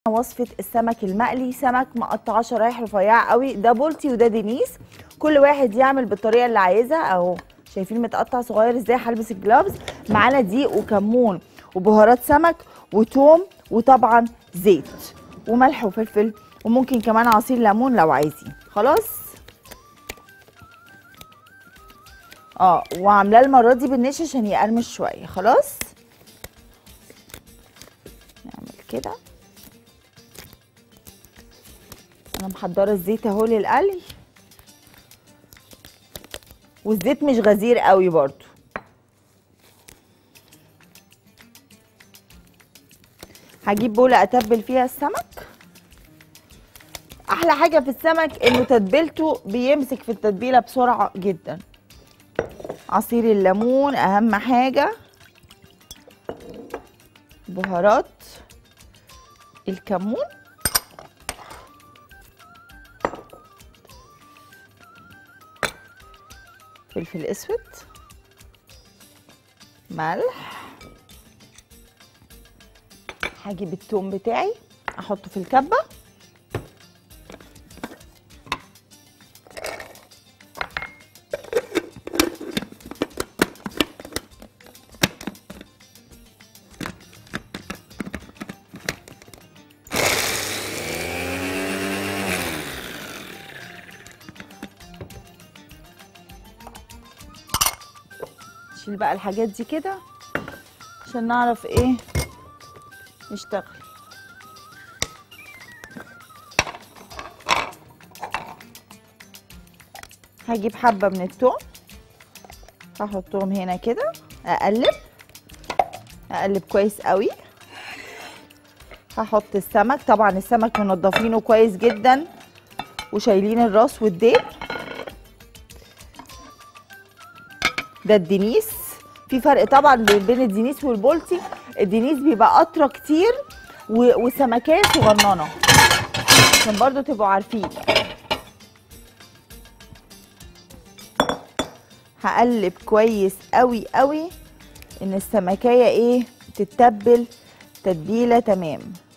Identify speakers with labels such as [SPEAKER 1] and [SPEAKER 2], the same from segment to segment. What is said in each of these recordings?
[SPEAKER 1] وصفة السمك المقلي سمك مقطعاه شرايح رفيعة قوي ده بولتي وده دينيس كل واحد يعمل بالطريقة اللي عايزها اهو شايفين متقطع صغير ازاي هلبس الجلافز معانا دقيق وكمون وبهارات سمك وتوم وطبعا زيت وملح وفلفل وممكن كمان عصير ليمون لو عايزين خلاص اه وعاملاه المرة دي بالنشا عشان يقرمش شوية خلاص نعمل كده انا محضره الزيت اهو للقلي والزيت مش غزير قوي برضو هجيب بوله اتبل فيها السمك احلى حاجه في السمك انه تتبيلته بيمسك في التتبيله بسرعه جدا عصير الليمون اهم حاجه بهارات الكمون فلفل اسود ملح هجيب التوم بتاعي احطه في الكبه نشيل بقى الحاجات دي كده عشان نعرف ايه نشتغل هجيب حبة من التوم هحطهم هنا كده اقلب اقلب كويس قوي هحط السمك طبعا السمك منضفينه كويس جدا وشايلين الراس والديل ده الدنيس في فرق طبعا بين الدنيس والبولتي الدنيس بيبقى قطره كتير و- وسمكيه صغننه عشان برضو تبقوا عارفين هقلب كويس قوي قوي ان السمكيه ايه تتبل تتبيله تمام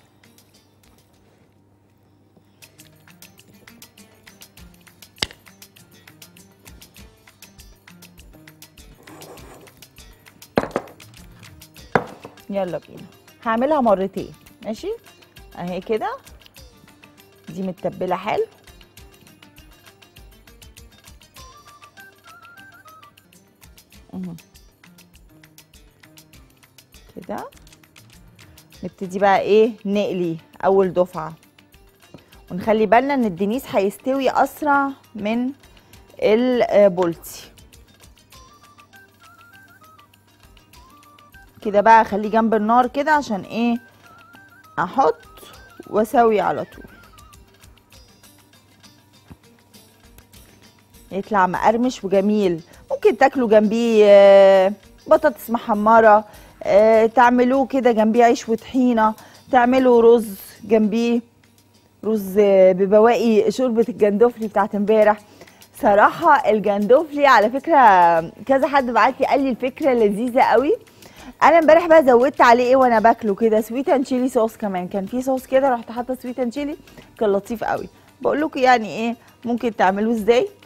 [SPEAKER 1] يلا بينا هعملها مرتين ماشي اهي كده دي متبله حلو اهو. كده نبتدي بقى ايه نقلي اول دفعه ونخلي بالنا ان الدنيس هيستوي اسرع من البولتي كده بقى اخليه جنب النار كده عشان ايه احط واسوي على طول يطلع مقرمش وجميل ممكن تاكلوا جنبيه آه، بطاطس محمره آه، تعملوه كده جنبيه عيش وطحينه تعملوا رز جنبيه رز آه، ببواقي شوربه الجندوفلي بتاعت امبارح صراحه الجندوفلي على فكره كذا حد بعت لي قال لي الفكره لذيذه قوي انا امبارح بقى زودت عليه ايه وانا باكله كده سويت اند تشيلي صوص كمان كان في صوص كده رحت حاطه سويت اند تشيلي كان لطيف قوي بقول لكم يعني ايه ممكن تعملوه ازاي